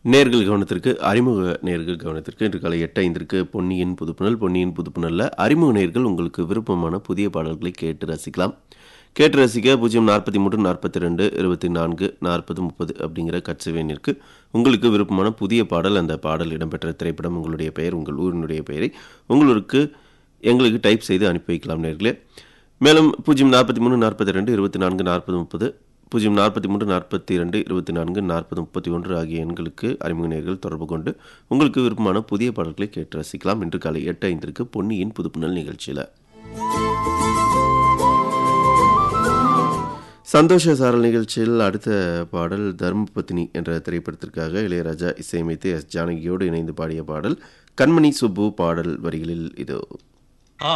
நேர்கள் கவனத்திற்கு அறிமுக நேர்கள் கவனத்திற்கு இன்று காலை எட்டு ஐந்திற்கு பொன்னியின் புதுப்புணல் பொன்னியின் புதுப்புணல்ல அறிமுக நேர்கள் உங்களுக்கு விருப்பமான புதிய பாடல்களை கேட்டு ரசிக்கலாம் கேட்டு ரசிக்க பூஜ்ஜியம் நாற்பத்தி மூன்று நாற்பத்தி ரெண்டு இருபத்தி நான்கு நாற்பது முப்பது அப்படிங்கிற கட்சவேனிற்கு உங்களுக்கு விருப்பமான புதிய பாடல் அந்த பாடல் இடம்பெற்ற திரைப்படம் உங்களுடைய பெயர் உங்கள் ஊரினுடைய பெயரை உங்களுக்கு எங்களுக்கு டைப் செய்து அனுப்பி வைக்கலாம் நேர்களே மேலும் பூஜ்ஜியம் நாற்பத்தி மூணு நாற்பத்தி ரெண்டு இருபத்தி நான்கு நாற்பது முப்பது பூஜ்ஜியம் நாற்பத்தி மூன்று நாற்பத்தி ரெண்டு இருபத்தி நான்கு நாற்பது முப்பத்தி ஒன்று ஆகிய எண்களுக்கு அறிமுக நேர்கள் தொடர்பு கொண்டு உங்களுக்கு விருப்பமான புதிய பாடல்களை கேட்டு ரசிக்கலாம் இன்று காலை எட்டு ஐந்திற்கு பொன்னியின் புதுப்புணல் நிகழ்ச்சியில் சந்தோஷ சாரல் நிகழ்ச்சியில் அடுத்த பாடல் தர்மபத்தினி என்ற திரைப்படத்திற்காக இளையராஜா இசையமைத்து எஸ் ஜானகியோடு இணைந்து பாடிய பாடல் கண்மணி சுப்பு பாடல் வரிகளில் இது